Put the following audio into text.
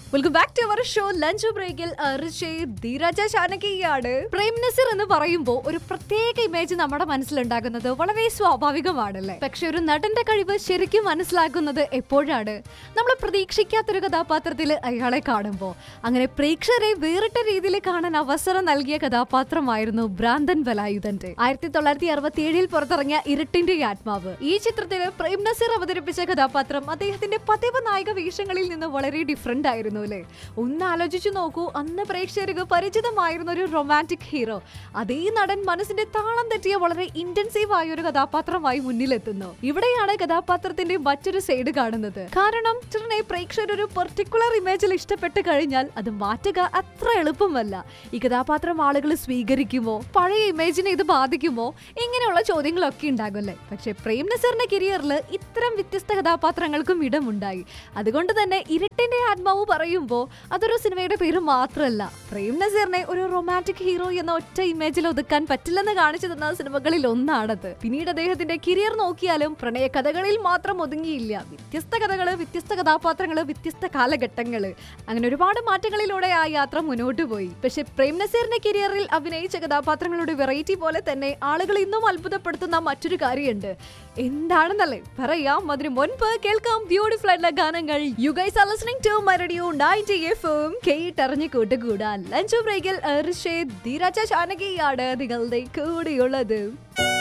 welcome back to our show lunch ബ്രേക്കിൽ ധീരജ ചാനകിയാണ് പ്രേം നസീർ എന്ന് പറയുമ്പോൾ ഒരു പ്രത്യേക ഇമേജ് നമ്മുടെ മനസ്സിലുണ്ടാകുന്നത് വളരെ സ്വാഭാവികമാണല്ലേ പക്ഷെ ഒരു നടന്റെ കഴിവ് ശരിക്കും മനസ്സിലാക്കുന്നത് എപ്പോഴാണ് നമ്മൾ പ്രതീക്ഷിക്കാത്തൊരു കഥാപാത്രത്തിൽ അയാളെ കാണുമ്പോൾ അങ്ങനെ പ്രേക്ഷകരെ വേറിട്ട രീതിയിൽ കാണാൻ അവസരം നൽകിയ കഥാപാത്രമായിരുന്നു ഭ്രാന്തൻ വലായുധന്റെ ആയിരത്തി തൊള്ളായിരത്തി അറുപത്തി ഏഴിൽ പുറത്തിറങ്ങിയ ഇരുട്ടിന്റെ ആത്മാവ് ഈ ചിത്രത്തിൽ പ്രേം നസീർ അവതരിപ്പിച്ച കഥാപാത്രം അദ്ദേഹത്തിന്റെ പതിവ് നായിക വേഷങ്ങളിൽ നിന്ന് വളരെ ഡിഫറെന്റ് ആയിരുന്നു അല്ലേ ഒന്ന് ആലോചിച്ചു നോക്കൂ അന്ന് പ്രേക്ഷകർക്ക് പരിചിതമായിരുന്ന ഒരു റൊമാൻറ്റിക് ഹീറോ അതേ നടൻ മനസ്സിന്റെ താളം തെറ്റിയ വളരെ ഇന്റൻസീവ് ആയ ഒരു കഥാപാത്രമായി മുന്നിലെത്തുന്നു ഇവിടെയാണ് കഥാപാത്രത്തിന്റെ മറ്റൊരു സൈഡ് കാണുന്നത് കാരണം ചിലനെ പ്രേക്ഷകർ ഒരു പെർട്ടിക്കുലർ ഇമേജിൽ ഇഷ്ടപ്പെട്ട് കഴിഞ്ഞാൽ അത് മാറ്റുക അത്ര എളുപ്പമല്ല ഈ കഥാപാത്രം ആളുകൾ സ്വീകരിക്കുമോ പഴയ ഇമേജിനെ ഇത് ബാധിക്കുമോ ഇങ്ങനെയുള്ള ചോദ്യങ്ങളൊക്കെ ഉണ്ടാകുമല്ലേ പക്ഷെ പ്രേം നസീറിന്റെ കരിയറിൽ ഇത്തരം വ്യത്യസ്ത കഥാപാത്രങ്ങൾക്കും ഇടമുണ്ടായി അതുകൊണ്ട് തന്നെ ഇരുട്ടിന്റെ ആത്മാവ് പറയുമ്പോൾ അതൊരു സിനിമയുടെ പേര് മാത്രമല്ല പ്രേം നസീറിനെ ഒരു റൊമാൻറ്റിക് ഹീറോ എന്ന ഒറ്റ ഇമേജിൽ ഒതുക്കാൻ പറ്റില്ലെന്ന് കാണിച്ചു തന്ന സിനിമകളിൽ ഒന്നാണത് പിന്നീട് അദ്ദേഹത്തിന്റെ കരിയർ നോക്കിയാലും പ്രണയ കഥകളിൽ മാത്രം ഒതുങ്ങിയില്ല വ്യത്യസ്ത കഥകള് വ്യത്യസ്ത കഥാപാത്രങ്ങള് വ്യത്യസ്ത കാലഘട്ടങ്ങള് അങ്ങനെ ഒരുപാട് മാറ്റങ്ങളിലൂടെ ആ യാത്ര മുന്നോട്ട് പോയി പക്ഷെ പ്രേം നസീറിന്റെ കരിയറിൽ അഭിനയിച്ച കഥാപാത്രങ്ങളുടെ വെറൈറ്റി പോലെ തന്നെ ആളുകൾ ഇന്നും അത്ഭുതപ്പെടുത്തുന്ന മറ്റൊരു കാര്യമുണ്ട് എന്താണെന്നല്ലേ പറയാം അതിന് മുൻപ് കേൾക്കാം ബ്യൂട്ടിഫുൾ ആയിട്ടുള്ള ഗാനങ്ങൾ you guys are listening to my radio 90 എഫും കേട്ടറിഞ്ഞ് കൂട്ടുകൂടാൻ ലഞ്ച് ബ്രേക്കിൽ ധീരാജ ചാനകിയാണ് നിങ്ങളുടെ കൂടെയുള്ളത്